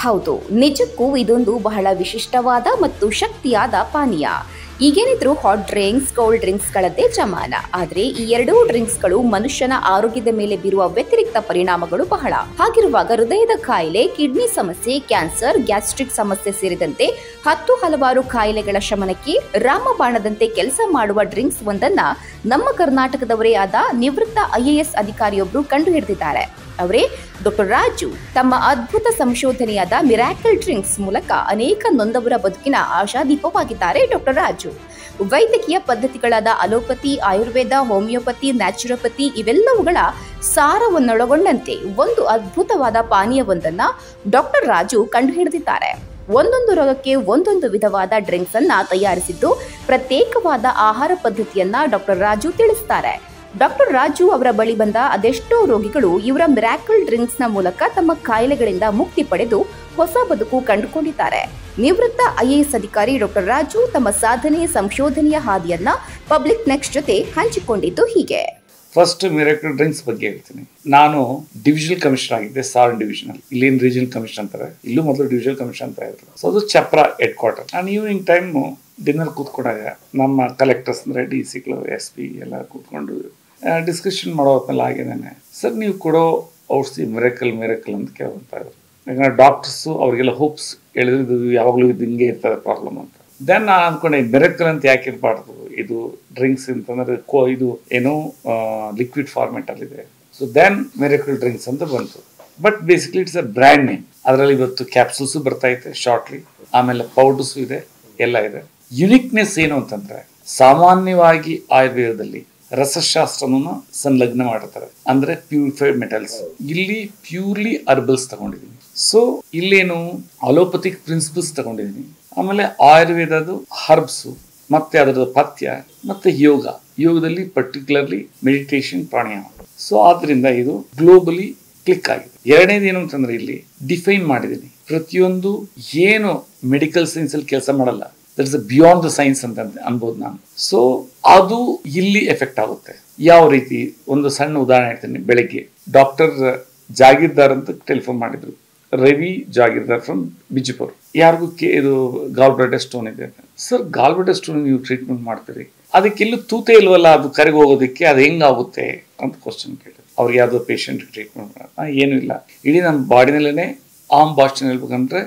ಹೌದು ನಿಜಕ್ಕೂ ಇದೊಂದು ಬಹಳ ವಿಶಿಷ್ಟವಾದ ಮತ್ತು ಶಕ್ತಿಯಾದ ಪಾನೀಯ ಈಗೇನಿದ್ರು ಹಾಟ್ ಡ್ರಿಂಕ್ಸ್ ಕೋಲ್ಡ್ ಡ್ರಿಂಕ್ಸ್ಗಳದ್ದೇ ಜಮಾನ ಆದರೆ ಈ ಎರಡೂ ಡ್ರಿಂಕ್ಸ್ಗಳು ಮನುಷ್ಯನ ಆರೋಗ್ಯದ ಮೇಲೆ ಬೀರುವ ವ್ಯತಿರಿಕ್ತ ಪರಿಣಾಮಗಳು ಬಹಳ ಹಾಗಿರುವಾಗ ಹೃದಯದ ಕಾಯಿಲೆ ಕಿಡ್ನಿ ಸಮಸ್ಯೆ ಕ್ಯಾನ್ಸರ್ ಗ್ಯಾಸ್ಟ್ರಿಕ್ ಸಮಸ್ಯೆ ಸೇರಿದಂತೆ ಹತ್ತು ಹಲವಾರು ಕಾಯಿಲೆಗಳ ಶಮನಕ್ಕೆ ರಾಮಬಾಣದಂತೆ ಕೆಲಸ ಮಾಡುವ ಡ್ರಿಂಕ್ಸ್ ಒಂದನ್ನ ನಮ್ಮ ಕರ್ನಾಟಕದವರೇ ಆದ ನಿವೃತ್ತ ಐಎಎಸ್ ಅಧಿಕಾರಿಯೊಬ್ಬರು ಕಂಡು ಹಿಡಿದಿದ್ದಾರೆ ಅವರೇ ಡಾಕ್ಟರ್ ರಾಜು ತಮ್ಮ ಅದ್ಭುತ ಸಂಶೋಧನೆಯಾದ ಮಿರಾಕಲ್ ಡ್ರಿಂಕ್ಸ್ ಮೂಲಕ ಅನೇಕ ನೊಂದವರ ಬದುಕಿನ ಆಶಾದೀಪವಾಗಿದ್ದಾರೆ ಡಾಕ್ಟರ್ ರಾಜು ವೈದ್ಯಕೀಯ ಪದ್ಧತಿಗಳಾದ ಅಲೋಪತಿ ಆಯುರ್ವೇದ ಹೋಮಿಯೋಪತಿ ನ್ಯಾಚುರೋಪತಿ ಇವೆಲ್ಲವುಗಳ ಸಾರವನ್ನೊಳಗೊಂಡಂತೆ ಒಂದು ಅದ್ಭುತವಾದ ಪಾನೀಯವೊಂದನ್ನ ಡಾಕ್ಟರ್ ರಾಜು ಕಂಡುಹಿಡಿದಿದ್ದಾರೆ ಒಂದೊಂದು ರೋಗಕ್ಕೆ ಒಂದೊಂದು ವಿಧವಾದ ಡ್ರಿಂಕ್ಸ್ ಅನ್ನ ತಯಾರಿಸಿದ್ದು ಪ್ರತ್ಯೇಕವಾದ ಆಹಾರ ಪದ್ಧತಿಯನ್ನ ಡಾಕ್ಟರ್ ರಾಜು ತಿಳಿಸ್ತಾರೆ ಡಾಕ್ಟರ್ ರಾಜು ಅವರ ಬಳಿ ಬಂದ ಅದೆಷ್ಟೋ ರೋಗಿಗಳು ಇವರ ಮಿರಾಕಲ್ ಡ್ರಿಂಕ್ಸ್ನ ಮೂಲಕ ತಮ್ಮ ಕಾಯಿಲೆಗಳಿಂದ ಮುಕ್ತಿ ಪಡೆದು ಹೊಸ ಬದುಕು ಕಂಡುಕೊಂಡಿದ್ದಾರೆ ನಿವೃತ್ತ ಐಎಎಸ್ ಅಧಿಕಾರಿ ಡಾಕ್ಟರ್ ರಾಜು ತಮ್ಮ ಸಾಧನೆ ಸಂಶೋಧನೆಯ ಹಾದಿಯನ್ನ ಪಬ್ಲಿಕ್ ನೆಕ್ಸ್ಟ್ ಜೊತೆ ಹಂಚಿಕೊಂಡಿದ್ದು ಹೀಗೆ ಫಸ್ಟ್ ಮಿರಾಕಲ್ ಡ್ರಿಂಕ್ಸ್ ಬಗ್ಗೆ ಹೇಳ್ತೀನಿ ನಾನು ಡಿವಿಷನಲ್ ಕಮಿಷನರ್ ಆಗಿದ್ದೆ ಸಾರ್ ಡಿವಿಷನ್ ಅಲ್ಲಿ ಇಲ್ಲೇನು ರೀಜನಲ್ ಕಮಿಷನ್ ಅಂತಾರೆ ಇಲ್ಲೂ ಮೊದಲು ಡಿವಿಷನಲ್ ಕಮಿಷನ್ ಅಂತ ಇದ್ರು ಸೊ ಅದು ಚಪ್ರ ಹೆಡ್ ಕ್ವಾರ್ಟರ್ ನಾನು ಈವ್ನಿಂಗ್ ಟೈಮ್ ಡಿನ್ನರ್ ಕೂತ್ಕೊಂಡಾಗ ನಮ್ಮ ಕಲೆಕ್ಟರ್ಸ್ ಅಂದ್ರೆ ಡಿ ಸಿಗಳು ಎಸ್ ಪಿ ಎಲ್ಲ ಕೂತ್ಕೊಂಡು ಡಿಸ್ಕಷನ್ ಮಾಡೋ ಹೊತ್ನಲ್ಲಿ ಆಗಿದ್ದೇನೆ ಸರ್ ನೀವು ಕೊಡೋ ಔಷಧಿ ಮಿರಕಲ್ ಮಿರಕಲ್ ಅಂತ ಕೇಳ್ತಾ ಇದ್ರು ಯಾಕಂದ್ರೆ ಡಾಕ್ಟರ್ಸು ಅವ್ರಿಗೆಲ್ಲ ಹೋಪ್ಸ್ ಹೇಳಿದ್ರು ಇದು ಯಾವಾಗಲೂ ಇದು ಹಿಂಗೆ ಇರ್ತದೆ ಪ್ರಾಬ್ಲಮ್ ಅಂತ ದೆನ್ ನಾನು ಅಂದ್ಕೊಂಡೆ ಮಿರಕಲ್ ಅಂತ ಯಾಕೆ ಇರಬಾರ್ದು ಇದು ಡ್ರಿಂಕ್ಸ್ ಅಂತಂದ್ರೆ ಕೋ ಇದು ಏನೋ ಲಿಕ್ವಿಡ್ ಫಾರ್ಮೆಟ್ ಅಲ್ಲಿದೆ ಸೊ ದೆನ್ ಮಿರಕಲ್ ಡ್ರಿಂಕ್ಸ್ ಅಂತ ಬಂತು but basically it's a brand name ಅದರಲ್ಲಿ ಇವತ್ತು ಕ್ಯಾಪ್ಸೂಲ್ಸು ಬರ್ತಾ ಇದೆ ಶಾರ್ಟ್ಲಿ ಆಮೇಲೆ ಪೌಡರ್ಸು ಇದೆ ಎಲ್ಲ ಇದೆ ಯುನಿಕ್ನೆಸ್ ಏನು ಅಂತಂದ್ರೆ ಸಾಮಾನ್ಯವಾಗಿ ಆಯುರ್ವೇದದಲ್ಲಿ ರಸಶಾಸ್ತ್ರನ ಸಂಲಗ್ನ ಮಾಡಿರ್ತಾರೆ ಅಂದ್ರೆ ಪ್ಯೂರಿಫೈಡ್ ಮೆಟಲ್ಸ್ ಇಲ್ಲಿ ಪ್ಯೂರ್ಲಿ ಅರ್ಬಲ್ಸ್ ತಗೊಂಡಿದ್ದೀನಿ ಸೊ ಇಲ್ಲೇನು ಅಲೋಪತಿಕ್ ಪ್ರಿನ್ಸಿಪಲ್ಸ್ ತಗೊಂಡಿದ್ದೀನಿ ಆಮೇಲೆ ಆಯುರ್ವೇದದ ಹರ್ಬ್ಸು ಮತ್ತೆ ಅದರ ಪಥ್ಯ ಮತ್ತೆ ಯೋಗ ಯೋಗದಲ್ಲಿ ಪರ್ಟಿಕ್ಯುಲರ್ಲಿ ಮೆಡಿಟೇಷನ್ ಪ್ರಾಣಾಯಾಮ ಸೊ ಆದ್ರಿಂದ ಇದು ಗ್ಲೋಬಲಿ ಕ್ಲಿಕ್ ಆಗಿದೆ ಎರಡನೇದು ಏನು ಅಂತಂದ್ರೆ ಇಲ್ಲಿ ಡಿಫೈನ್ ಮಾಡಿದ್ದೀನಿ ಪ್ರತಿಯೊಂದು ಏನು ಮೆಡಿಕಲ್ ಸೈನ್ಸ್ ಅಲ್ಲಿ ಕೆಲಸ ಮಾಡಲ್ಲ that is beyond the science ಅಂತ ಅನ್ಬೋದು ನಾನು ಸೊ ಅದು ಇಲ್ಲಿ ಎಫೆಕ್ಟ್ ಆಗುತ್ತೆ ಯಾವ ರೀತಿ ಒಂದು ಸಣ್ಣ ಉದಾಹರಣೆ ಹೇಳ್ತೀನಿ ಬೆಳಗ್ಗೆ ಡಾಕ್ಟರ್ ಜಾಗೀರ್ದಾರ್ ಅಂತ ಟೆಲಿಫೋನ್ ಮಾಡಿದ್ರು ರವಿ ಜಾಗೀರ್ದಾರ್ ಫ್ರಮ್ ಬಿಜಾಪುರ್ ಯಾರಿಗೂ ಕೆ ಇದು ಗಾಲ್ಬ್ಲಾಡರ್ ಸ್ಟೋನ್ ಇದೆ ಸರ್ ಗಾಲ್ಬ್ಲಾಡರ್ ಸ್ಟೋನ್ ನೀವು ಟ್ರೀಟ್ಮೆಂಟ್ ಮಾಡ್ತೀರಿ ಅದಕ್ಕೆಲ್ಲೂ ತೂತೆ ಇಲ್ವಲ್ಲ ಅದು ಕರೆಗೆ ಹೋಗೋದಕ್ಕೆ ಅದು ಹೆಂಗಾಗುತ್ತೆ ಅಂತ ಕ್ವಶನ್ ಕೇಳಿದ್ರು ಅವ್ರಿಗೆ ಯಾವುದೋ ಪೇಷಂಟ್ ಟ್ರೀಟ್ಮೆಂಟ್ ಏನೂ ಇಲ್ಲ ಇಡೀ ನಮ್ಮ ಬಾಡಿನಲ್ಲೇ ಆಮ್ ಭಾಷೆ ಹೇಳ್ಬೇಕಂದ್ರೆ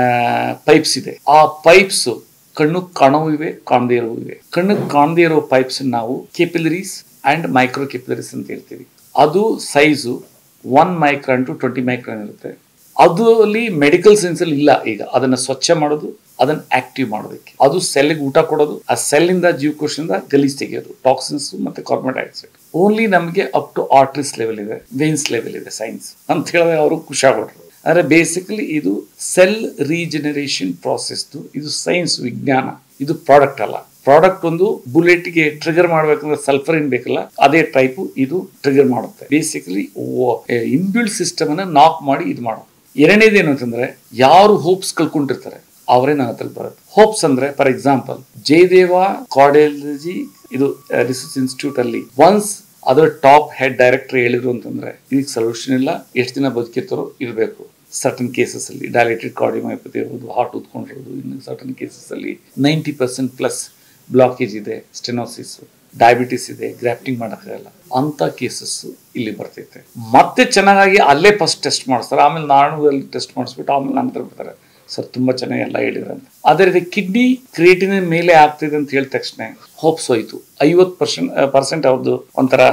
ಪೈಪ್ಸ್ ಇದೆ ಆ ಪೈಪ್ಸ್ ಕಣ್ಣು ಕಾಣವು ಇವೆ ಕಾಣದೇ ಇರೋ ಇವೆ ಕಣ್ಣು ಕಾಣದೇ ಇರೋ ಪೈಪ್ಸ್ ನಾವು ಕೆಪಿಲರೀಸ್ ಅಂಡ್ ಮೈಕ್ರೋ ಕೆಪಿಲರೀಸ್ ಅಂತ ಹೇಳ್ತೀವಿ ಅದು size one micron to twenty micron ಇರುತ್ತೆ ಅದು ಅಲ್ಲಿ ಮೆಡಿಕಲ್ ಸೈನ್ಸ್ ಅಲ್ಲಿ ಇಲ್ಲ ಈಗ ಅದನ್ನ ಸ್ವಚ್ಛ ಮಾಡೋದು ಅದನ್ನ ಆಕ್ಟಿವ್ ಮಾಡೋದಕ್ಕೆ ಅದು ಸೆಲ್ಗೆ ಊಟ ಕೊಡೋದು ಆ ಸೆಲ್ಲಿಂದ ಜೀವಕೋಶದಿಂದ ಗಲೀಜ್ ತೆಗೆಯೋದು ಟಾಕ್ಸಿನ್ಸ್ ಮತ್ತೆ ಕಾರ್ಬನ್ ಡೈಆಕ್ಸೈಡ್ ಓನ್ಲಿ ನಮಗೆ ಅಪ್ ಟು ಆರ್ಟ್ರಿಸ್ ಲೆವೆಲ್ ಇದೆ ವೇನ್ಸ್ ಲೆವೆಲ್ ಇದೆ ಸೈನ್ಸ್ ಅಂತ ಹೇಳಿದ್ರೆ ಅವರು ಖುಷಿಯಾಗ್ಬಿಟ್ರು ಅಂದ್ರೆ ಬೇಸಿಕಲಿ ಇದು ಸೆಲ್ ರೀಜನರೇಷನ್ ಪ್ರಾಸೆಸ್ ಇದು ಸೈನ್ಸ್ ವಿಜ್ಞಾನ ಇದು ಪ್ರಾಡಕ್ಟ್ ಅಲ್ಲ ಪ್ರಾಡಕ್ಟ್ ಒಂದು ಬುಲೆಟ್ ಗೆ ಟ್ರಿಗರ್ ಮಾಡ್ಬೇಕಂದ್ರೆ ಸಲ್ಫರ್ ಏನ್ ಬೇಕಲ್ಲ ಅದೇ ಟೈಪ್ ಇದು ಟ್ರಿಗರ್ ಮಾಡುತ್ತೆ ಬೇಸಿಕಲಿ ಇನ್ಬಿಲ್ಡ್ ಸಿಸ್ಟಮ್ ಅನ್ನ ನಾಕ್ ಮಾಡಿ ಇದು ಮಾಡೋದು ಎರಡನೇದೇನು ಅಂತಂದ್ರೆ ಯಾರು ಹೋಪ್ಸ್ ಕಳ್ಕೊಂಡಿರ್ತಾರೆ ಅವರೇ ನನ್ನ ಹತ್ರ ಬರುತ್ತೆ ಹೋಪ್ಸ್ ಅಂದ್ರೆ ಫಾರ್ ಎಕ್ಸಾಂಪಲ್ ಜಯದೇವ ಕಾರ್ಡಿಯಾಲಜಿ ಇದು ರಿಸರ್ಚ್ ಇನ್ಸ್ಟಿಟ್ಯೂಟ್ ಅಲ್ಲಿ ಒನ್ಸ್ ಅದರ ಟಾಪ್ ಹೆಡ್ ಡೈರೆಕ್ಟರ್ ಹೇಳಿದ್ರು ಅಂತಂದ್ರೆ ಇದಕ್ಕೆ ಸೊಲ್ಯೂಷನ್ ಇಲ್ಲ ಎಷ್ಟು ದಿನ ಬದುಕಿರ್ತಾರೋ ಇರಬೇಕು ಸರ್ಟನ್ ಕೇಸಸ್ ಅಲ್ಲಿ ಡೈಲೇಟೆಡ್ ಕಾರ್ಡಿಯೋಮಯೋಪತಿ ಇರ್ಬೋದು ಹಾರ್ಟ್ ಉತ್ಕೊಂಡಿರೋದು ಇನ್ನು ಸರ್ಟನ್ ಕೇಸಸ್ ಅಲ್ಲಿ ನೈಂಟಿ ಪರ್ಸೆಂಟ್ ಪ್ಲಸ್ ಬ್ಲಾಕೇಜ್ ಇದೆ ಸ್ಟೆನೋಸಿಸ್ ಡಯಾಬಿಟಿಸ್ ಇದೆ ಗ್ರಾಫ್ಟಿಂಗ್ ಮಾಡೋಕ್ಕಾಗಲ್ಲ ಅಂತ ಕೇಸಸ್ ಇಲ್ಲಿ ಬರ್ತೈತೆ ಮತ್ತೆ ಚೆನ್ನಾಗಿ ಅಲ್ಲೇ ಫಸ್ಟ್ ಟೆಸ್ಟ್ ಮಾಡಿಸ್ತಾರೆ ಆಮೇಲೆ ನಾನು ಟೆಸ್ಟ್ ಮಾಡಿಸ್ಬಿಟ್ಟು ಆಮೇಲೆ ನನ್ನ ಹತ್ರ ಬರ್ತಾರೆ ಸರ್ ತುಂಬಾ ಚೆನ್ನಾಗಿ ಎಲ್ಲ ಹೇಳಿದ್ರಂತೆ ಅದೇ ರೀತಿ ಕಿಡ್ನಿ ಕ್ರಿಯೇಟಿನ್ ಮೇಲೆ ಆಗ್ತಿದೆ ಅಂತ ಹೇಳಿದ ತಕ್ಷಣ ಹೋಪ್ಸ್ ಹೋಯ್ತು ಐವತ್ತು ಪರ್ಸೆಂಟ್ ಪರ್ಸೆಂಟ್ ಅವ್ರದ್ದು ಒಂಥರ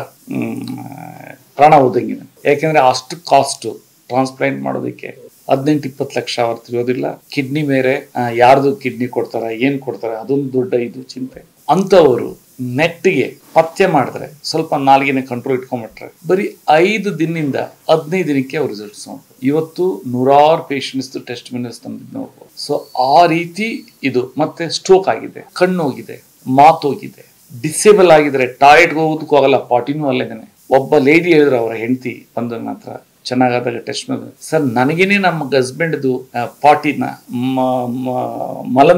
ಪ್ರಾಣ ಹೋದಂಗಿದೆ ಯಾಕೆಂದ್ರೆ ಅಷ್ಟು ಕಾಸ್ಟ್ ಟ್ರಾನ್ಸ್ಪ್ಲಾಂಟ್ ಮಾಡೋದಕ್ಕೆ ಹದಿನೆಂಟು ಇಪ್ಪತ್ತು ಲಕ್ಷ ಅವ್ರು ತಿರೋದಿಲ್ಲ ಕಿಡ್ನಿ ಮೇಲೆ ಯಾರ್ದು ಕಿಡ್ನಿ ಕೊಡ್ತಾರ ಏನ್ ಕೊಡ್ತಾರೆ ಅದೊಂದು ದೊಡ್ಡ ಇದು ಚಿಂತೆ ಅಂತವರು ನೆಟ್ಗೆ ಪಥ್ಯ ಮಾಡಿದ್ರೆ ಸ್ವಲ್ಪ ನಾಲ್ಗಿನ ಕಂಟ್ರೋಲ್ ಇಟ್ಕೊಂಡ್ಬಿಟ್ರೆ ಬರೀ ಐದು ದಿನದಿಂದ ಹದಿನೈದು ದಿನಕ್ಕೆ ಅವ್ರು ರಿಸಲ್ಟ್ಸ್ ನೋಡ್ಬೋದು ಇವತ್ತು ನೂರಾರು ಪೇಷಂಟ್ಸ್ ಟೆಸ್ಟ್ ಮಿನಸ್ ತಂದಿದ್ದು ನೋಡ್ಬೋದು ಸೊ ಆ ರೀತಿ ಇದು ಮತ್ತೆ ಸ್ಟ್ರೋಕ್ ಆಗಿದೆ ಕಣ್ಣು ಹೋಗಿದೆ ಮಾತು ಹೋಗಿದೆ ಡಿಸೇಬಲ್ ಆಗಿದ್ರೆ ಟಾಯ್ಲೆಟ್ಗೆ ಹೋಗೋದಕ್ಕೂ ಆಗಲ್ಲ ಪಾಟಿನೂ ಅಲ್ಲೇನೆ ಒಬ್ಬ ಲೇಡಿ ಹೇಳಿದ್ರು ಅವರ ಹೆಂಡತಿ ಬಂದ ನಂತರ ಚೆನ್ನಾಗಾದಾಗ ಟೆಸ್ಟ್ ಮಾಡಿದ್ರೆ ಸರ್ ನನಗೇನೆ ನಮ್ಮ ಹಸ್ಬೆಂಡ್ದು ಪಾಟಿನ ಮಲನ್ನ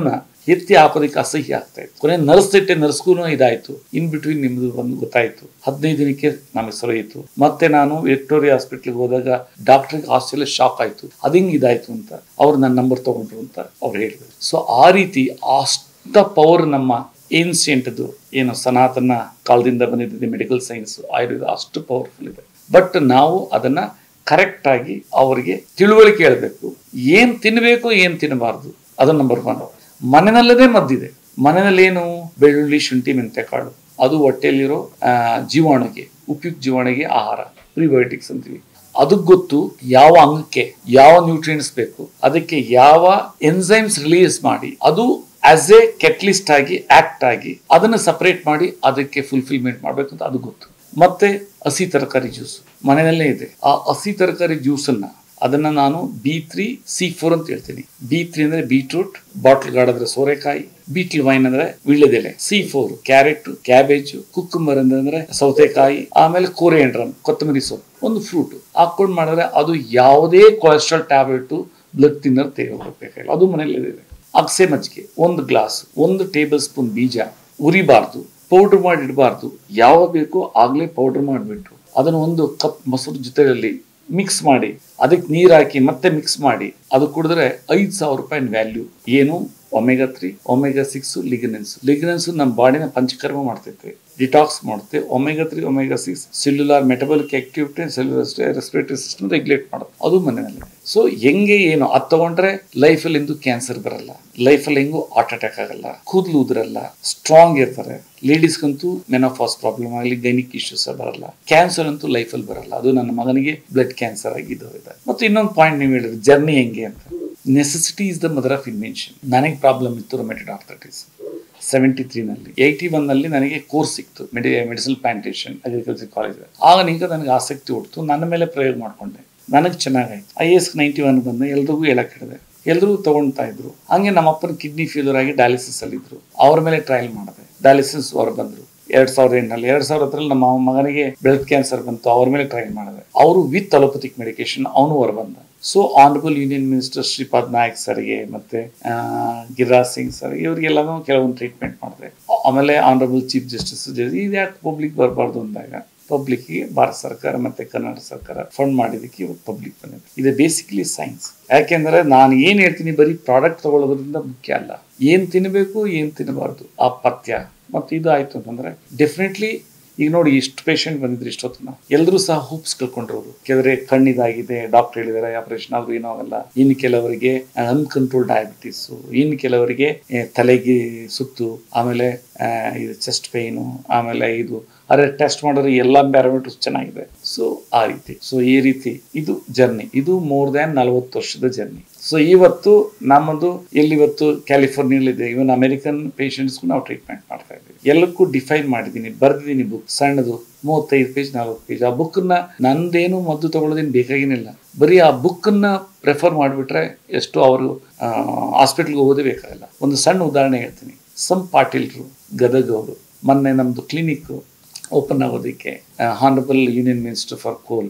ಎತ್ತಿ ಹಾಕೋದಕ್ಕೆ ಅಸಹ್ಯ ಆಗ್ತಾ ಇತ್ತು ಕೊನೆ ನರ್ಸ್ತಿಟ್ಟೆ ನರ್ಸ್ಗೂ ಇದಾಯ್ತು ಇನ್ ಬಿಟ್ವೀನ್ ನಿಮ್ದು ಒಂದು ಗೊತ್ತಾಯ್ತು ಹದಿನೈದು ದಿನಕ್ಕೆ ನಮ್ಮ ಹೆಸರು ಇತ್ತು ಮತ್ತೆ ನಾನು ವಿಕ್ಟೋರಿಯಾ ಹಾಸ್ಪಿಟ್ಲಿಗೆ ಹೋದಾಗ ಡಾಕ್ಟರ್ಗೆ ಆಸ್ಟ್ರೇಲಿಯಾ ಶಾಕ್ ಆಯ್ತು ಅದಿಂಗ್ ಇದಾಯ್ತು ಅಂತ ಅವ್ರು ನನ್ನ ನಂಬರ್ ತಗೊಂಡ್ರು ಅಂತ ಅವ್ರು ಹೇಳಿದ್ರು ಸೊ ಆ ರೀತಿ ಅಷ್ಟ ಪವರ್ ನಮ್ಮ ಏನ್ಸಿಯಂಟ್ದು ಏನು ಸನಾತನ ಕಾಲದಿಂದ ಬಂದಿದ್ದ ಮೆಡಿಕಲ್ ಸೈನ್ಸ್ ಆಯುರ್ವೇದ ಅಷ್ಟು ಪವರ್ಫುಲ್ ಇದೆ ಬಟ್ ನಾವು ಅದನ್ನ ಕರೆಕ್ಟ್ ಆಗಿ ಅವರಿಗೆ ತಿಳುವಳಿಕೆ ಹೇಳಬೇಕು ಏನ್ ತಿನ್ನಬೇಕು ಏನ್ ತಿನ್ನಬಾರ್ದು ಅದು ನಂಬರ್ ಒನ್ ಮನೆಯಲ್ಲದೇ ಮದ್ದಿದೆ ಮನೆಯಲ್ಲಿ ಏನು ಬೆಳ್ಳುಳ್ಳಿ ಶುಂಠಿ ಮೆಂತೆಕಾಳು ಅದು ಹೊಟ್ಟೆಯಲ್ಲಿರೋ ಆ, ಜೀವಾಣುಗೆ ಉಪಯುಕ್ತ ಜೀವಾಣುಗೆ ಆಹಾರ ಪ್ರಿಬಯೋಟಿಕ್ಸ್ ಅಂತೀವಿ ಅದಕ್ಕೆ ಗೊತ್ತು ಯಾವ ಅಂಗಕ್ಕೆ ಯಾವ ನ್ಯೂಟ್ರಿಯೆಂಟ್ಸ್ ಬೇಕು ಅದಕ್ಕೆ ಯಾವ ಎನ್ಸೈಮ್ಸ್ ರಿಲೀಸ್ ಮಾಡಿ ಅದು ಆಸ್ ಎ ಕೆಟ್ಲಿಸ್ಟ್ ಆಗಿ ಆಕ್ಟ್ ಆಗಿ ಅದನ್ನು ಸಪರೇಟ್ ಮಾಡಿ ಅದಕ್ಕೆ ಫುಲ್ಫಿಲ್ಮೆಂಟ್ ಮಾಡಬೇಕು ಅಂತ ಅದು ಗೊತ್ತು ಮತ್ತೆ ಹಸಿ ತರಕಾರಿ ಜ್ಯೂಸ್ ಮನೆಯಲ್ಲೇ ಇದೆ ಆ ಹಸಿ ತರಕಾರಿ ಜ್ಯೂಸನ್ನ ಅದನ್ನ ನಾನು ಬಿ ತ್ರೀ ಸಿ ಫೋರ್ ಅಂತ ಹೇಳ್ತೀನಿ ಬಿ ತ್ರೀ ಅಂದ್ರೆ ಬೀಟ್ರೂಟ್ ಬಾಟ್ಲ್ ಗಾರ್ಡ್ ಅಂದ್ರೆ ಸೋರೆಕಾಯಿ ಬೀಟ್ಲ್ ವೈನ್ ಅಂದ್ರೆ ವೀಳ್ಯದೆಲೆ C four carrot cabbage cucumber ಅಂದ್ರೆ ಸೌತೆಕಾಯಿ ಆಮೇಲೆ ಕೋರಿಯಂಡ್ರಮ್ ಕೊತ್ತಂಬರಿ ಸೊಪ್ಪು ಒಂದು ಫ್ರೂಟ್ ಹಾಕೊಂಡು ಮಾಡಿದ್ರೆ ಅದು ಯಾವುದೇ ಕೊಲೆಸ್ಟ್ರಾಲ್ ಟ್ಯಾಬ್ಲೆಟ್ ಬ್ಲಡ್ ತಿನ್ನರ್ ತೆಗೆದುಕೊಳ್ಬೇಕಾಗಿಲ್ಲ ಅದು ಮನೇಲಿ ಇದೆ ಅಗಸೆ ಮಜ್ಜಿಗೆ ಒಂದು ಗ್ಲಾಸ್ ಒಂದು ಟೇಬಲ್ ಸ್ಪೂನ್ ಬೀಜ ಉರಿಬಾರ್ದು ಪೌಡರ್ ಮಾಡಿ ಇಡಬಾರ್ದು ಯಾವ ಬೇಕೋ ಆಗ್ಲೇ ಪೌಡರ್ ಮಾಡಿಬಿಟ್ಟು ಅದನ್ನು ಒಂದು ಕಪ್ ಮೊಸರು ಜೊತೆಯಲ್ಲಿ ಮಿಕ್ಸ್ ಮಾಡಿ ಅದಕ್ಕೆ ನೀರು ಹಾಕಿ ಮತ್ತೆ ಮಿಕ್ಸ್ ಮಾಡಿ ಅದು ಕುಡಿದ್ರೆ ಐದು ಸಾವಿರ ರೂಪಾಯಿ ವ್ಯಾಲ್ಯೂ ಏನು omega three omega six lignans lignans ನಮ್ಮ ಬಾಡಿನ ಪಂಚಕರ್ಮ ಮಾಡ್ತೈತೆ ಡಿಟಾಕ್ಸ್ ಮಾಡುತ್ತೆ omega three omega six cellular metabolic activity cellular respiratory system regulate ಮಾಡೋದು ಅದು ಮನೆಯಲ್ಲಿ ಸೊ ಹೆಂಗೆ ಏನು ಅದು ತಗೊಂಡ್ರೆ ಲೈಫಲ್ಲಿ ಎಂದೂ ಕ್ಯಾನ್ಸರ್ ಬರಲ್ಲ ಲೈಫಲ್ಲಿ ಹೆಂಗೂ ಹಾರ್ಟ್ ಅಟ್ಯಾಕ್ ಆಗಲ್ಲ ಕೂದಲು ಉದುರಲ್ಲ ಸ್ಟ್ರಾಂಗ್ ಇರ್ತಾರೆ ಲೇಡೀಸ್ಗಂತೂ ಮೆನೋಫಾಸ್ ಪ್ರಾಬ್ಲಮ್ ಆಗಲಿ ಗೈನಿಕ್ ಇಶ್ಯೂಸ್ ಬರಲ್ಲ ಕ್ಯಾನ್ಸರ್ ಅಂತೂ ಲೈಫಲ್ಲಿ ಬರಲ್ಲ ಅದು ನನ್ನ ಮಗನಿಗೆ ಬ್ಲಡ್ ಕ್ಯಾನ್ಸರ್ ಆಗಿದ್ದು ಇದೆ ಮತ್ತೆ ಇನ್ನೊಂದು ಪಾಯಿಂಟ್ ನೀವು ಹೇಳಿದ್ರೆ ಜರ್ನಿ ಹೆಂಗೆ ಅಂತ necessity is the mother of invention ನನಗೆ ಪ್ರಾಬ್ಲಮ್ ಇತ್ತು ರೊಮೆಟೆಡ್ ಆರ್ಥೈಟಿಸ್ ಸೆವೆಂಟಿ ತ್ರೀನಲ್ಲಿ ಏಯ್ಟಿ ಒನ್ನಲ್ಲಿ ನನಗೆ ಕೋರ್ಸ್ ಸಿಕ್ತು ಮೆಡಿ ಮೆಡಿಸಿನಲ್ ಪ್ಲಾಂಟೇಶನ್ ಅಗ್ರಿಕಲ್ಚರ್ ಕಾಲೇಜ್ ಆಗ ಈಗ ನನಗೆ ಆಸಕ್ತಿ ಹುಡ್ತು ನನ್ನ ಮೇಲೆ ಪ್ರಯೋಗ ಮಾಡಿಕೊಂಡೆ ನನಗೆ ಚೆನ್ನಾಗಾಯ್ತು ಐ ಎಸ್ ನೈಂಟಿ ಒನ್ ಬಂದು ಎಲ್ರಿಗೂ ಹೇಳಕ್ ಹಿಡಿದೆ ಎಲ್ಲರೂ ತಗೊಳ್ತಾ ಇದ್ರು ಹಂಗೆ ನಮ್ಮ ಅಪ್ಪನ ಕಿಡ್ನಿ ಫೇಲ್ಯೂರ್ ಆಗಿ ಡಯಾಲಿಸಿಸ್ ಅಲ್ಲಿ ಇದ್ರು ಅವ್ರ ಮೇಲೆ ಟ್ರಯಲ್ ಮಾಡಿದೆ ಡಯಾಲಿಸಿಸ್ ಹೊರ ಬಂದ್ರು ಎರಡ್ ಸಾವಿರದ ಎಂಟರಲ್ಲಿ ಎರಡ್ ಸಾವಿರದ ಹತ್ತರಲ್ಲಿ ನಮ್ಮ ಮಗನಿಗೆ ಬ್ಲಡ್ ಕ್ಯಾನ್ಸರ್ ಬಂತು ಅವ್ರ ಮೇಲೆ ಟ್ರಯಲ್ ಮಾಡಿದೆ ಅವರು ವಿತ್ ಅಲೋಪತಿಕ್ ಮೆಡಿಕೇಶನ್ ಅವನು ಹೊರ ಬಂದ so honourable union minister Shripad Naik ಸರ್ಗೆ ಮತ್ತೆ ಆ, ಗಿರಿರಾಜ್ ಸಿಂಗ್ ಸರ್ ಇವರಿಗೆಲ್ಲನೂ ಕೆಲವೊಂದು ಟ್ರೀಟ್ಮೆಂಟ್ ಮಾಡಿದೆ ಆಮೇಲೆ ಆನರಬಲ್ ಚೀಫ್ ಜಸ್ಟಿಸ್ ಇದು ಯಾಕೆ ಪಬ್ಲಿಕ್ ಬರಬಾರ್ದು ಅಂದಾಗ ಪಬ್ಲಿಕ್ಗೆ ಭಾರತ ಸರ್ಕಾರ ಮತ್ತೆ ಕರ್ನಾಟಕ ಸರ್ಕಾರ ಫಂಡ್ ಮಾಡಿದಕ್ಕೆ ಇವತ್ತು ಪಬ್ಲಿಕ್ ಬಂದಿದೆ ಇದು ಬೇಸಿಕಲಿ ಸೈನ್ಸ್ ಯಾಕೆಂದ್ರೆ ನಾನು ಏನ್ ಹೇಳ್ತೀನಿ ಬರೀ ಪ್ರಾಡಕ್ಟ್ ತಗೊಳ್ಳೋದ್ರಿಂದ ಮುಖ್ಯ ಅಲ್ಲ ಏನ್ ತಿನ್ನಬೇಕು ಏನ್ ತಿನ್ನಬಾರ್ದು ಆ ಪಥ್ಯ ಮತ್ತೆ ಇದು ಆಯ್ತು ಅಂತಂದ್ರೆ ಡೆಫಿನೆಟ್ಲಿ ಈಗ ನೋಡಿ ಇಷ್ಟು ಪೇಷಂಟ್ ಬಂದಿದ್ರು ಇಷ್ಟೊತ್ತನ ಎಲ್ಲರೂ ಸಹ ಹೋಪ್ಸ್ ಕಳ್ಕೊಂಡಿರೋರು ಕೆಲವರೆ ಕಣ್ಣಿದಾಗಿದೆ ಡಾಕ್ಟರ್ ಹೇಳಿದಾರೆ ಆಪರೇಷನ್ ಆದ್ರೂ ಏನೋ ಆಗಲ್ಲ ಇನ್ನು ಕೆಲವರಿಗೆ ಅನ್ಕಂಟ್ರೋಲ್ ಡಯಾಬಿಟಿಸ್ ಇನ್ನು ಕೆಲವರಿಗೆ ಆ, ತಲೆಗೆ ಸುತ್ತು ಆಮೇಲೆ ಆ, ಇದು ಚೆಸ್ಟ್ ಪೇನು ಆಮೇಲೆ ಇದು ಅದೇ ಟೆಸ್ಟ್ ಮಾಡಿದ್ರೆ ಎಲ್ಲ ಪ್ಯಾರಾಮೀಟರ್ಸ್ ಚೆನ್ನಾಗಿದೆ ಸೊ ಆ ರೀತಿ ಸೊ ಈ ರೀತಿ ಇದು ಜರ್ನಿ ಇದು ಮೋರ್ ದ್ಯಾನ್ ನಲವತ್ತು ವರ್ಷದ ಜರ್ನಿ ಸೊ ಇವತ್ತು ನಮ್ಮದು ಎಲ್ಲಿವತ್ತು ಕ್ಯಾಲಿಫೋರ್ನಿಯಲ್ಲಿದೆ ಇವನ್ ಅಮೆರಿಕನ್ ಪೇಷಂಟ್ಸ್ಗೂ ನಾವು ಟ್ರೀಟ್ಮೆಂಟ್ ಮಾಡ್ತಾ ಇದ್ದೀವಿ ಎಲ್ಲಕ್ಕೂ ಡಿಫೈನ್ ಮಾಡಿದ್ದೀನಿ ಬರ್ದಿದ್ದೀನಿ ಬುಕ್ ಸಣ್ಣದು ಮೂವತ್ತೈದು ಪೇಜ್ ನಲ್ವತ್ತು ಪೇಜ್ ಆ ಬುಕ್ಕನ್ನ ನಂದೇನು ಮದ್ದು ತಗೊಳ್ಳೋದೇನು ಬೇಕಾಗೇನಿಲ್ಲ ಬರೀ ಆ ಬುಕ್ಕನ್ನ ಪ್ರೆಫರ್ ಮಾಡಿಬಿಟ್ರೆ ಎಷ್ಟು ಅವರು ಹಾಸ್ಪಿಟ್ಲ್ಗೆ ಹೋಗೋದೇ ಬೇಕಾಗಲ್ಲ ಒಂದು ಸಣ್ಣ ಉದಾಹರಣೆ ಹೇಳ್ತೀನಿ ಸಮ್ ಪಾಟೀಲ್ರು ಗದಗ ಅವರು ಮೊನ್ನೆ ನಮ್ಮದು ಕ್ಲಿನಿಕ್ ಓಪನ್ ಆಗೋದಕ್ಕೆ honourable union minister for coal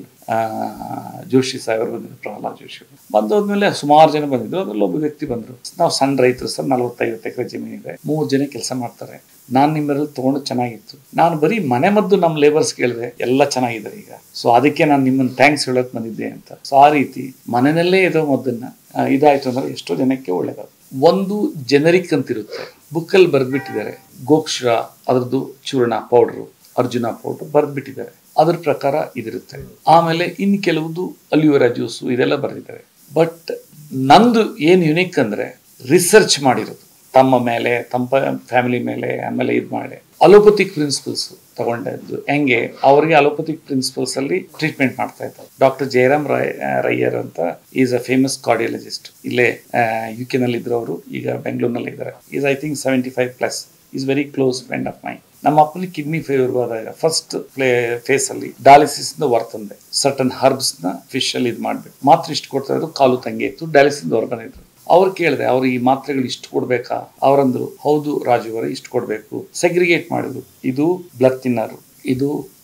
Joshi ಸಾಹೇಬರು ಬಂದಿದ್ರು ಪ್ರಹ್ಲಾದ್ ಜೋಶಿ ಅವರು ಬಂದೋದ್ಮೇಲೆ ಸುಮಾರು ಜನ ಬಂದಿದ್ರು ಅದ್ರಲ್ಲಿ ಒಬ್ಬ ವ್ಯಕ್ತಿ ಬಂದರು ನಾವು ಸಣ್ಣ ರೈತರು ಸರ್ ನಲವತ್ತೈವತ್ತು ಎಕರೆ ಜಮೀನಿದೆ ಮೂರು ಜನ ಕೆಲಸ ಮಾಡ್ತಾರೆ ನಾನು ನಿಮ್ಮಲ್ಲಿ ತೊಗೊಂಡು ಚೆನ್ನಾಗಿತ್ತು ನಾನು ಬರೀ ಮನೆ ಮದ್ದು ನಮ್ಮ ಲೇಬರ್ಸ್ ಕೇಳಿದೆ ಎಲ್ಲ ಚೆನ್ನಾಗಿದ್ದಾರೆ ಈಗ ಸೊ ಅದಕ್ಕೆ ನಾನು ನಿಮ್ಮನ್ನು ಥ್ಯಾಂಕ್ಸ್ ಹೇಳಕ್ ಬಂದಿದ್ದೆ ಅಂತ ಸೊ ಆ ರೀತಿ ಮನೆಯಲ್ಲೇ ಇರೋ ಮದ್ದನ್ನ ಆ, ಇದಾಯ್ತು ಅಂದ್ರೆ ಎಷ್ಟೋ ಜನಕ್ಕೆ ಒಳ್ಳೇದು ಒಂದು ಜೆನರಿಕ್ ಅಂತಿರುತ್ತೆ ಬುಕ್ಕಲ್ಲಿ ಬರೆದ್ಬಿಟ್ಟಿದ್ದಾರೆ ಗೋಕ್ಷರ ಅದರದ್ದು ಚೂರ್ಣ ಪೌಡ್ರು ಅರ್ಜುನ ಪೌಡರ್ ಬರೆದ್ಬಿಟ್ಟಿದ್ದಾರೆ ಅದ್ರ ಪ್ರಕಾರ ಇದಿರುತ್ತೆ ಆಮೇಲೆ ಇನ್ನು ಕೆಲವುದು ಅಲಿಯೋರಾ ಜ್ಯೂಸು ಇದೆಲ್ಲ ಬರೆದಿದ್ದಾರೆ ಬಟ್ ನಂದು ಏನು ಯುನಿಕ್ ಅಂದ್ರೆ ರಿಸರ್ಚ್ ಮಾಡಿರೋದು ತಮ್ಮ ಮೇಲೆ ತಮ್ಮ ಫ್ಯಾಮಿಲಿ ಮೇಲೆ ಆಮೇಲೆ ಇದು ಮಾಡಿ ಅಲೋಪತಿಕ್ ಪ್ರಿನ್ಸಿಪಲ್ಸ್ ತಗೊಂಡದ್ದು ಹೆಂಗೆ ಅವರಿಗೆ ಅಲೋಪತಿಕ್ ಪ್ರಿನ್ಸಿಪಲ್ಸ್ ಅಲ್ಲಿ ಟ್ರೀಟ್ಮೆಂಟ್ ಮಾಡ್ತಾ ಇದ್ದಾರೆ ಡಾಕ್ಟರ್ ಜಯರಾಮ್ ರಾಯ್ ರಯ್ಯರ್ ಅಂತ ಈಸ್ ಅ ಫೇಮಸ್ ಕಾರ್ಡಿಯಾಲಜಿಸ್ಟ್ ಇಲ್ಲೇ ಯು ಕೆ ನಲ್ಲಿ ಇದ್ರವರು ಈಗ ಬೆಂಗಳೂರಿನಲ್ಲಿ ಇದ್ದಾರೆ is I think seventy five plus is very close friend of my ನಮ್ಮ ಅಪ್ಪನಿಗೆ ಕಿಡ್ನಿ ಫೇಲ್ಯೂರ್ ಆದಾಗ ಫಸ್ಟ್ ಪ್ಲೇ ಫೇಸ್ ಅಲ್ಲಿ ಡಯಾಲಿಸಿಸ್ ಹೊರ ತಂದೆ ಸರ್ಟನ್ ಹರ್ಬ್ಸ್ ನ ಫಿಶ್ ಅಲ್ಲಿ ಇದು ಮಾಡ್ಬೇಕು ಮಾತ್ರ ಇಷ್ಟು ಕೊಡ್ತಾ ಇದ್ರು ಕಾಲು ತಂಗೆ ಇತ್ತು ಡಯಾಲಿಸಿಸ್ ಹೊರ ಬಂದಿದ್ರು ಅವ್ರು ಕೇಳಿದೆ ಅವ್ರು ಈ ಮಾತ್ರೆಗಳು ಇಷ್ಟು ಕೊಡ್ಬೇಕಾ ಅವರಂದ್ರು ಹೌದು ರಾಜು ಅವರೇ ಇಷ್ಟು ಕೊಡ್ಬೇಕು ಸೆಗ್ರಿಗೇಟ್ ಮಾಡಿದ್ರು ಇದು ಬ್ಲಡ್ ತಿನ್ನರು ಇದು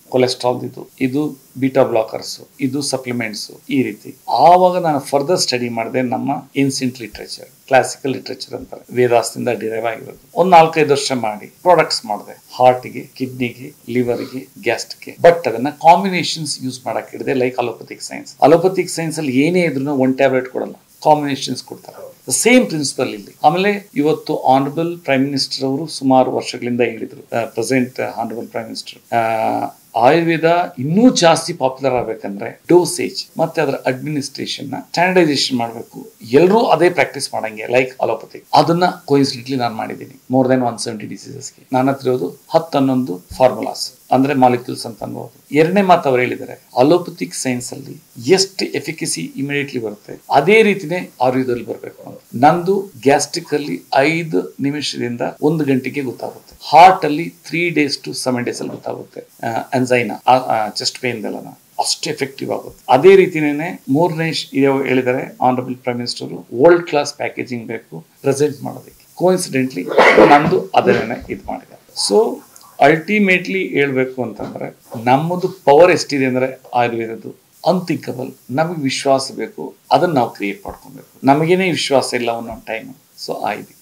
ಕೊಲೆಸ್ಟ್ರಾಲ್ ಇದು ಇದು ಬೀಟಾ ಬ್ಲಾಕರ್ಸ್ ಇದು ಸಪ್ಲಿಮೆಂಟ್ಸ್ ಈ ರೀತಿ ಆವಾಗ ನಾನು ಫರ್ದರ್ ಸ್ಟಡಿ ಮಾಡಿದೆ ನಮ್ಮ ಏನ್ಸಿಂಟ್ ಲಿಟ್ರೇಚರ್ ಕ್ಲಾಸಿಕಲ್ ಲಿಟ್ರೇಚರ್ ಅಂತಾರೆ ವೇದಾಸದಿಂದ ಡಿರೈವ್ ಆಗಿರೋದು ಒಂದ್ ನಾಲ್ಕೈದು ವರ್ಷ ಮಾಡಿ ಪ್ರಾಡಕ್ಟ್ಸ್ ಮಾಡಿದೆ ಹಾರ್ಟ್ಗೆ ಕಿಡ್ನಿಗೆ ಲಿವರ್ಗೆ ಗ್ಯಾಸ್ಟ್ಗೆ ಬಟ್ ಅದನ್ನ ಕಾಂಬಿನೇಷನ್ಸ್ ಯೂಸ್ ಮಾಡಕ್ ಹಿಡಿದೆ like allopathic science allopathic science ಅಲ್ಲಿ ಏನೇ ಇದ್ರೂ ಒನ್ ಟ್ಯಾಬ್ಲೆಟ್ ಕೊಡಲ್ಲ ಕಾಂಬಿನೇಷನ್ಸ್ ಕೊಡ್ತಾರೆ ಸೇಮ್ ಪ್ರಿನ್ಸಿಪಲ್ ಇಲ್ಲಿ ಆಮೇಲೆ ಇವತ್ತು ಆನರಬಲ್ ಪ್ರೈಮ್ ಮಿನಿಸ್ಟರ್ ಅವರು ಸುಮಾರು ವರ್ಷಗಳಿಂದ ಹೇಳಿದ್ರು present honourable prime minister Ayurveda ಇನ್ನೂ ಜಾಸ್ತಿ ಪಾಪ್ಯುಲರ್ ಆಗ್ಬೇಕಂದ್ರೆ ಡೋಸೇಜ್ ಮತ್ತೆ ಅದರ ಅಡ್ಮಿನಿಸ್ಟ್ರೇಷನ್ ನ ಸ್ಟ್ಯಾಂಡರ್ಡೈಸೇಷನ್ ಮಾಡಬೇಕು ಎಲ್ಲರೂ ಅದೇ ಪ್ರಾಕ್ಟೀಸ್ ಮಾಡಂಗೆ ಲೈಕ್ ಅಲೋಪತಿ ಅದನ್ನ ಕೋಯಿನ್ಸಿಡೆಂಟ್ಲಿ ನಾನು ಮಾಡಿದ್ದೀನಿ ಮೋರ್ ದೆನ್ ಒನ್ ಸೆವೆಂಟಿ ಡಿಸೀಸಸ್ಗೆ ನಾನು ಹತ್ರ ಇರೋದು ಹತ್ತು ಹನ್ನೊಂದು ಫಾರ್ಮುಲಾಸ್ ಅಂದ್ರೆ ಮಾಲಿಕ್ಯೂಲ್ಸ್ ಅಂತ ಅನ್ಬೋದು ಎರಡನೇ ಮಾತು ಅವ್ರು ಹೇಳಿದ್ದಾರೆ ಅಲೋಪತಿಕ್ ಸೈನ್ಸ್ ಅಲ್ಲಿ ಎಷ್ಟು ಎಫಿಕಸಿ ಇಮಿಡಿಯೇಟ್ಲಿ ಬರುತ್ತೆ ಅದೇ ರೀತಿನೇ ಆಯುರ್ವೇದದಲ್ಲಿ ಬರಬೇಕು ಅಂತ ನಂದು ಗ್ಯಾಸ್ಟ್ರಿಕ್ ಅಲ್ಲಿ ಐದು ನಿಮಿಷದಿಂದ ಒಂದು ಗಂಟೆಗೆ ಗೊತ್ತಾಗುತ್ತೆ ಹಾರ್ಟ್ ಅಲ್ಲಿ three days to seven days ಅಲ್ಲಿ ಗೊತ್ತಾಗುತ್ತೆ ಅನ್ಸೈನ ಚೆಸ್ಟ್ ಪೇನ್ ಎಲ್ಲ ಅಷ್ಟು ಎಫೆಕ್ಟಿವ್ ಆಗುತ್ತೆ ಅದೇ ರೀತಿನೇ ಮೂರನೇ ಹೇಳಿದ್ದಾರೆ honourable prime minister world class packaging ಬೇಕು ಪ್ರೆಸೆಂಟ್ ಮಾಡೋದಕ್ಕೆ ಕೋಇನ್ಸಿಡೆಂಟ್ಲಿ ನಂದು ಅದನ್ನೇ ಇದು ಮಾಡಿದ್ದಾರೆ ಸೊ ಅಲ್ಟಿಮೇಟ್ಲಿ ಹೇಳ್ಬೇಕು ಅಂತಂದ್ರೆ ನಮ್ಮದು ಪವರ್ ಎಷ್ಟಿದೆ ಅಂದ್ರೆ ಆಯುರ್ವೇದದ್ದು ಅನ್ಥಿಂಕಬಲ್ ನಮಗೆ ವಿಶ್ವಾಸ ಬೇಕು ಅದನ್ನ ನಾವು ಕ್ರಿಯೇಟ್ ಮಾಡ್ಕೊಬೇಕು ನಮಗೇನೆ ವಿಶ್ವಾಸ ಇಲ್ಲ ಒಂದೊಂದು ಟೈಮ್ ಸೊ ಆಯ್ತು